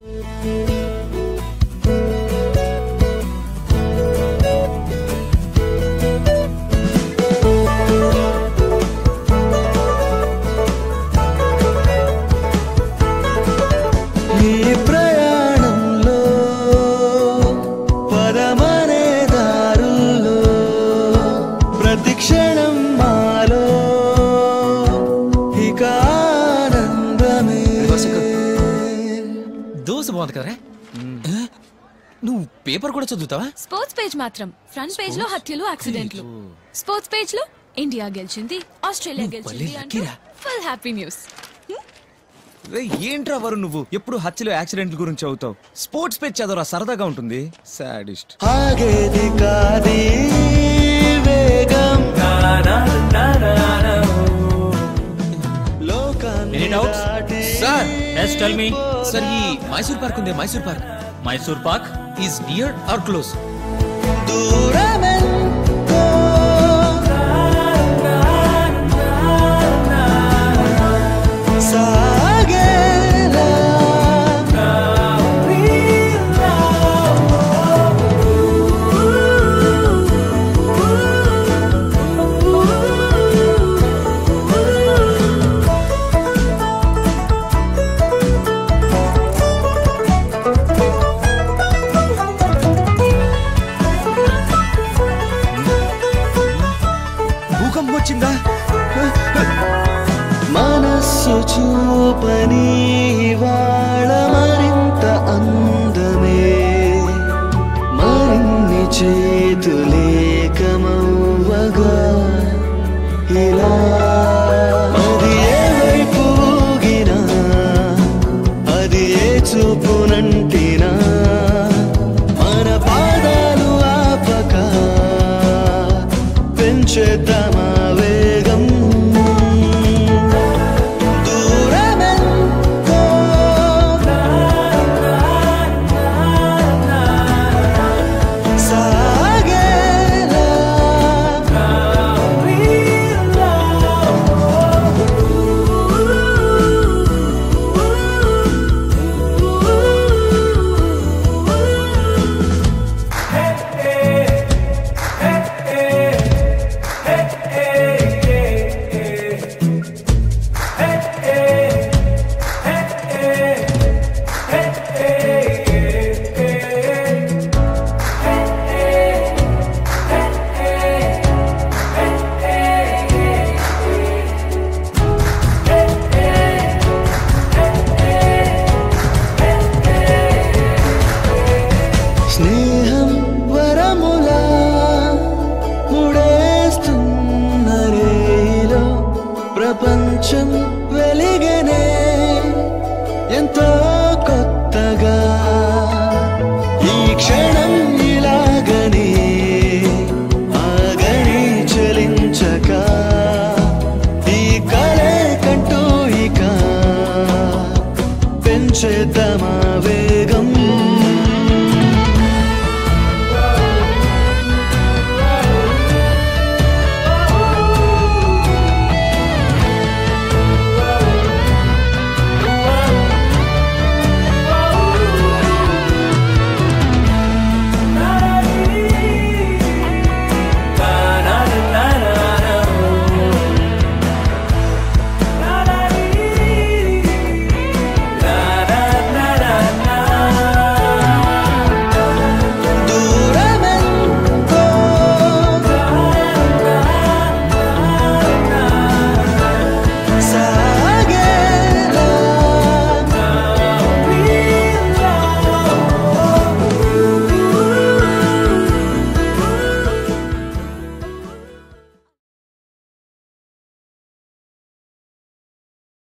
ఈ ప్రయాణంలో పరమనే దారుల్లో ప్రతి క్షణం మాలో ఇక ఆనందమే దోశ బాగుంది కదరా ఏ? నువ్వు పేపర్ కూడా చదువుతావా స్పోర్ట్స్ పేజ్ మాత్రం ఫ్రంట్ పేజ్ లో హత్యలు యాక్సిడెంట్లు స్పోర్ట్స్ పేజ్ లో ఇండియా గెలిచింది ఆస్ట్రేలియా గెలిచింది భలే అంటూ లక్కీరా. ఫుల్ హ్యాపీ న్యూస్ రే ఏంట్రా వరు నువ్వు ఎప్పుడు హత్యలు యాక్సిడెంట్ల గురించి చదువుతావు స్పోర్ట్స్ పేజ్ చదవరా సరదాగా ఉంటుంది సాడిస్ట్ ఆగేది కాది వేగం లోకాన్ని దాటి sir yes tell me sir ఈ మైసూర్ పార్క్ ఉంది Mysore park Mysore pak is near or close దూరమెంతో సాగేలా భూకంపం వచ్చిందా మనస్సు చూపని వాళ్ళ మరింత అందమే మరిన్ని చేతులేకమవ్వగా ఇలా అది ఏ వైపు ఊగినా, అది ఏ చూపునంటినా మన పాదాలు ఆపక పెంచేద్దామా వేగం దూరమెంతో సాగేలా స్నేహం వరములా ముడేస్తున్న రేలో ప్రపంచం వెలిగనే ఎంతో కొత్తగా ఈ క్షణం ఇలాగనే ఆగని చలించక ఈ కలే కంటూ ఇక పెంచేద్దామా వే